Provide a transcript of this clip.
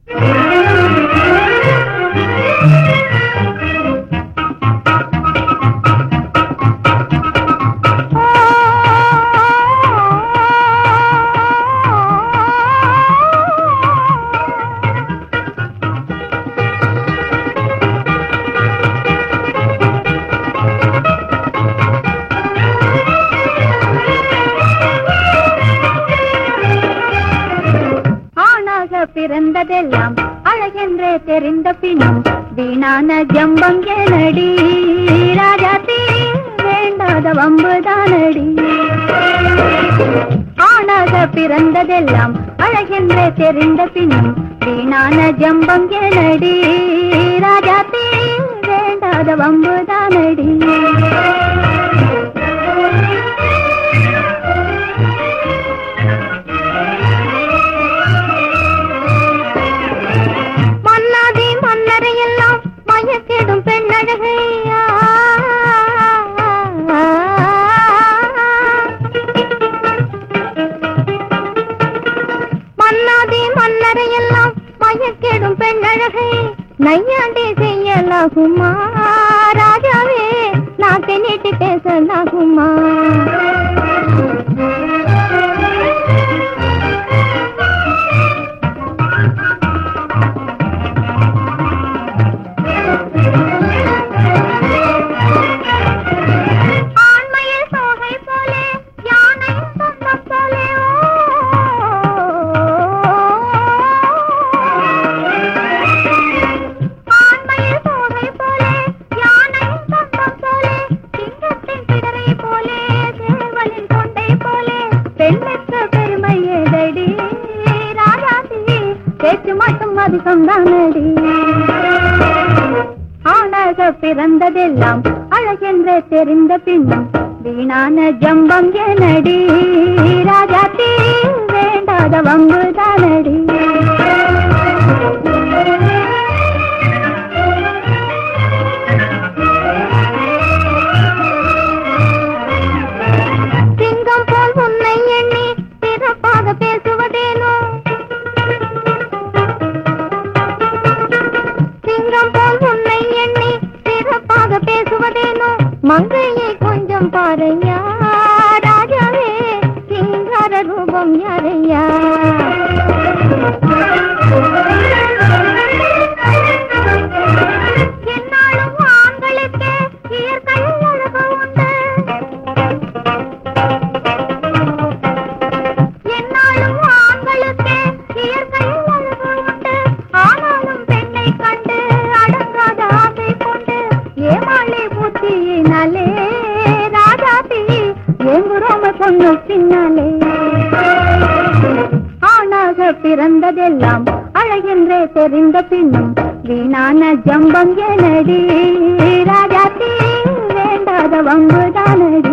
ஆணாக பிறந்ததெல்லாம் அழகென்றே தெரிந்த பின்னும் வீணான ஜம்பம் எனடி ராஜாத்தி வேண்டாத வம்புதானடி ஆணாக பிறந்ததெல்லாம் அழகென்றே தெரிந்த பின்னும் வீணான ஜம்பம் எனடி ராஜாத்தி வேண்டாத வம்புதானடி மன்னாதி மன்னரை எல்லாம் மயக்கிடும் பெண்ணழகையா மன்னாதி மன்னரை எல்லாம் மயக்கிடும் பெண்ணழகை நையாண்டி செய்யலாகுமா ராஜாவே நாட்டை நீட்டி பேசலாகுமா ஆண்மையில் சோகை போலே யானை சொந்தம் போலே ஆண்மையில் சோகை போலே யானை சொந்தம் போலே சிங்கத்தின் பிடரை போலே சேவலின் கொண்டை போலே பெண்ணுக்கு பெருமை ஏதடி ராஜாதி பேச்சு மட்டும் அதிகம் தானடி ஆணாக பிறந்ததெல்லாம் அழகென்றே தெரிந்த பின்னும் வீணான ஜம்பம் எனடி ராஜாத்தி வேண்டாத வம்புதானடி சிங்கம் போல் உன்னை எண்ணி சிறப்பாக பேசுவதேனோ சிங்கம் போல் உன்னை எண்ணி சிறப்பாக பேசுவதேனோ மங்கையை கொஞ்சம் பாரையா ராஜாவே சிங்கார ரூபம் யாரையா என்னாலும் ஆண்களுக்கு இயற்கை அழகு உண்டு என்னாலும் ஆண்களுக்கு இயற்கை அழகு உண்டு ஆனாலும் பெண்ணை கண்டு அடங்காத ஆசை கொண்டு ஏமாளி புத்தியினாலே ராஜாதி ஏங்குறோம பொண்ணு பின்னாலே ஆணாக பிறந்ததெல்லாம் அழகென்றே தெரிந்த பின்னும் வீணான ஜம்பம் எனடி ராஜாத்தி வேண்டாத வம்புதானடி